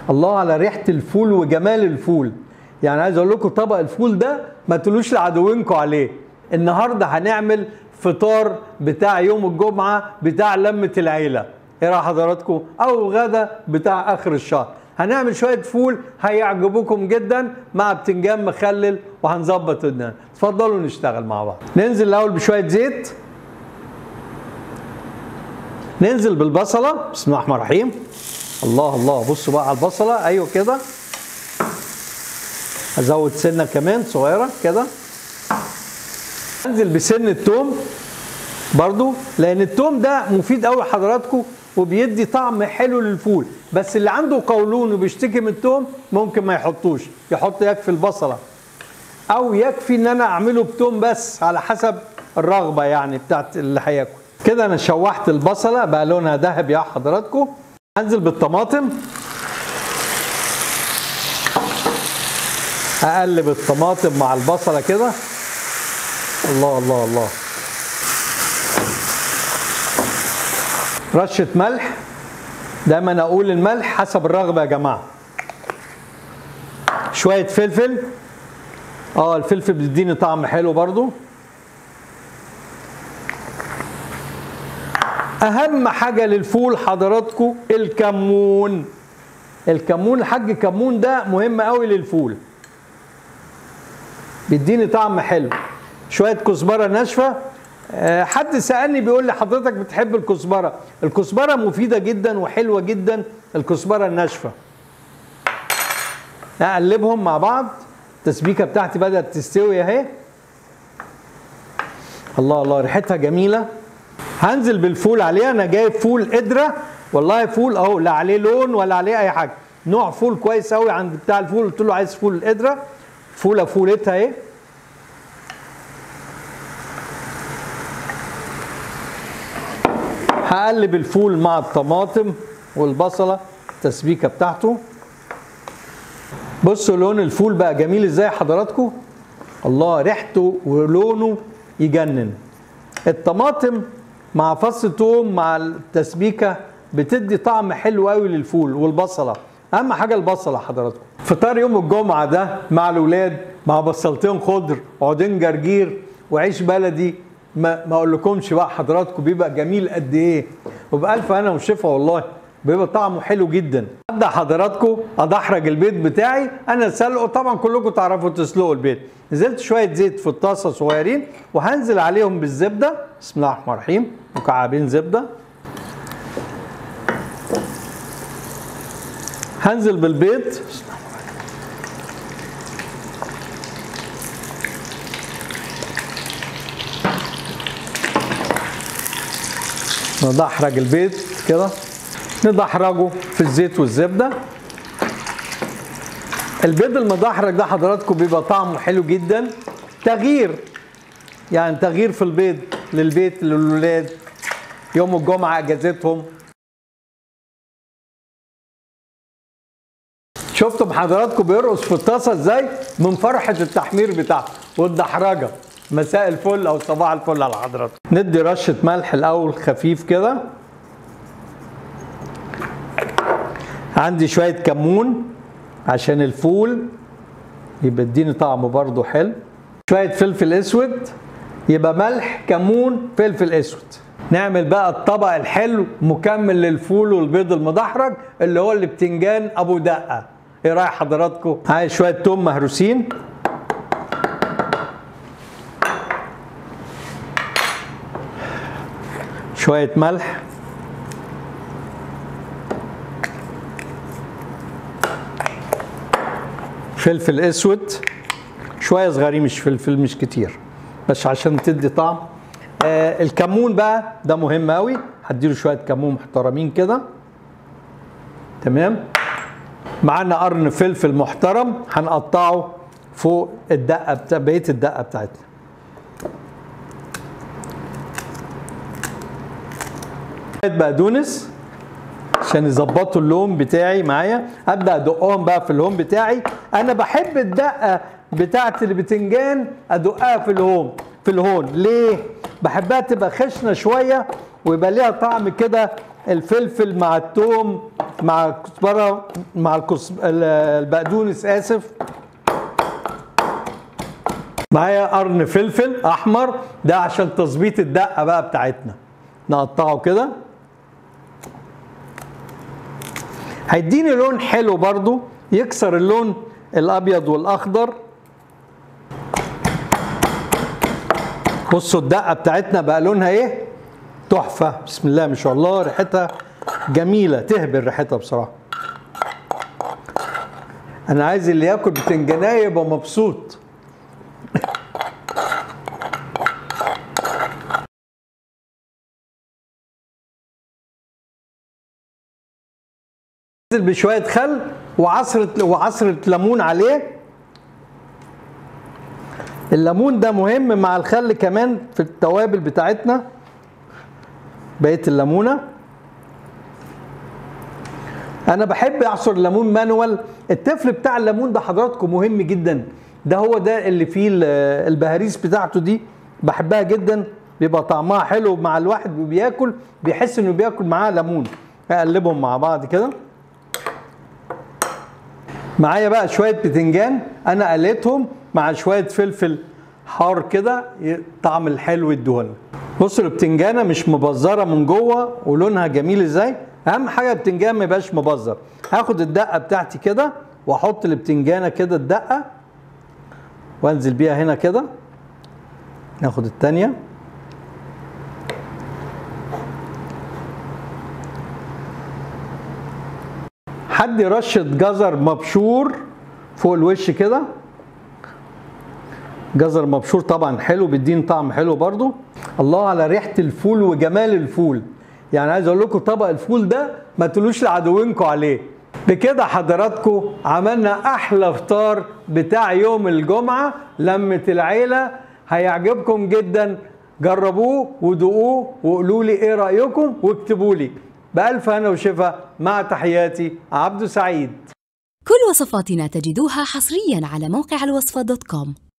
الله على ريحه الفول وجمال الفول يعني عايز اقول لكم طبق الفول ده ما تقولوش لعدوينكم عليه النهارده هنعمل فطار بتاع يوم الجمعه بتاع لمه العيله ايه راي حضراتكم او غدا بتاع اخر الشهر هنعمل شويه فول هيعجبوكم جدا مع بتنجان مخلل وهنظبط الدنيا اتفضلوا نشتغل مع بعض ننزل الاول بشويه زيت ننزل بالبصله بسم الله الرحمن الرحيم الله الله بصوا بقى على البصله ايوه كده ازود سنه كمان صغيره كده انزل بسن التوم برضو لان التوم ده مفيد قوي حضراتكم وبيدي طعم حلو للفول بس اللي عنده قولون وبيشتكي من التوم ممكن ما يحطوش يحط يكفي البصله او يكفي ان انا اعمله بتوم بس على حسب الرغبه يعني بتاعت اللي هياكل كده انا شوحت البصله بقى لونها ذهبي يا حضراتكم انزل بالطماطم اقلب الطماطم مع البصله كده الله الله الله رشه ملح دايما اقول الملح حسب الرغبه يا جماعه شويه فلفل اه الفلفل بيديني طعم حلو برضو اهم حاجه للفول حضراتكم الكمون الكمون الحاج كمون ده مهم قوي للفول بيديني طعم حلو شويه كزبره ناشفه أه حد سالني بيقول لي حضرتك بتحب الكزبره الكزبره مفيده جدا وحلوه جدا الكزبره الناشفه اقلبهم مع بعض التسبيكه بتاعتي بدات تستوي اهي الله الله ريحتها جميله هنزل بالفول عليها انا جايب فول قدره والله فول اهو لا عليه لون ولا عليه اي حاجه نوع فول كويس قوي عند بتاع الفول قلت له عايز فول قدره فوله فولتها اهي هقلب الفول مع الطماطم والبصله التسبيكه بتاعته بصوا لون الفول بقى جميل ازاي حضراتكم الله ريحته ولونه يجنن الطماطم مع فص توم مع التسبيكه بتدي طعم حلو قوي للفول والبصله اهم حاجه البصله حضراتكم فطار يوم الجمعه ده مع الاولاد مع بصلتين خضر وعودين جرجير وعيش بلدي ما ما اقولكمش بقى حضراتكم بيبقى جميل قد ايه وبالف انا وشفا والله بيبقى طعمه حلو جدا ابدا حضراتكم ادحرج البيض بتاعي انا سلقه طبعا كلكم تعرفوا تسلقوا البيض نزلت شويه زيت في الطاسه صغيرين وهنزل عليهم بالزبده بسم الله الرحمن الرحيم مكعبين زبده هنزل بالبيض ندحرج البيض كده ندحرجه في الزيت والزبده البيض المدحرج ده حضراتكم بيبقى طعمه حلو جدا تغيير يعني تغيير في البيض للبيت للولاد يوم الجمعه اجازتهم شفتم حضراتكم بيرقص في الطاسه ازاي من فرحه التحمير بتاعته والدحرجه مساء الفل او صباح الفل على حضراتكم ندي رشه ملح الاول خفيف كده عندي شويه كمون عشان الفول يبقى اديني طعم برضو حلو شويه فلفل اسود يبقى ملح كمون فلفل اسود نعمل بقى الطبق الحلو مكمل للفول والبيض المدحرج اللي هو اللي بتنجان ابو دقه ايه راي حضراتكم عايز شويه توم مهروسين شويه ملح فلفل اسود شويه صغيرين مش فلفل مش كتير بس عشان تدي طعم آه الكمون بقى ده مهم قوي هديله شويه كمون محترمين كده تمام معانا قرن فلفل محترم هنقطعه فوق الدقه بتاع بقيه الدقه بتاعتنا شويه بقدونس عشان يظبطوا اللون بتاعي معايا ابدا ادقهم بقى في اللون بتاعي انا بحب الدقه بتاعت البتنجان ادقها في الهون في الهون ليه بحبها تبقى خشنه شويه ويبقى ليها طعم كده الفلفل مع الثوم مع الكزبره مع الكس... ال- البقدونس اسف معايا قرن فلفل احمر ده عشان تظبيط الدقه بقى بتاعتنا نقطعه كده هيديني لون حلو برضو يكسر اللون الابيض والاخضر بصوا الدقه بتاعتنا بقى لونها ايه تحفه بسم الله ما شاء الله ريحتها جميله تهبل ريحتها بصراحه انا عايز اللي ياكل بتنجانيه يبقى مبسوط ننزل بشويه خل وعصره وعصره ليمون عليه الليمون ده مهم مع الخل كمان في التوابل بتاعتنا بقيه الليمونه انا بحب اعصر الليمون مانوال التفل بتاع الليمون ده حضراتكم مهم جدا ده هو ده اللي فيه ال- البهاريس بتاعته دي بحبها جدا بيبقى طعمها حلو مع الواحد وبياكل بيحس انه بياكل معاه ليمون اقلبهم مع بعض كده معايا بقى شويه بتنجان انا قليتهم مع شويه فلفل حار كده ي- طعم الحلو يدوها بصوا البتنجانه مش مبزره من جوه ولونها جميل ازاي اهم حاجه البتنجان ما يبقاش مبزر هاخد الدقه بتاعتي كده واحط البتنجانه كده الدقه وانزل بيها هنا كده ناخد التانيه حد رشة جزر مبشور فوق الوش كده جزر مبشور طبعا حلو بيديني طعم حلو برضو الله على ريحة الفول وجمال الفول يعني عايز اقول لكم طبق الفول ده ما تقولوش لعدوينكم عليه بكده حضراتكم عملنا احلى فطار بتاع يوم الجمعة لمة العيلة هيعجبكم جدا جربوه ودوقوه وقولوا لي ايه رأيكم واكتبوا لي بألف هنا وشفا مع تحياتي عبدو سعيد كل وصفاتنا تجدوها حصريا على موقع الوصفة دوت كوم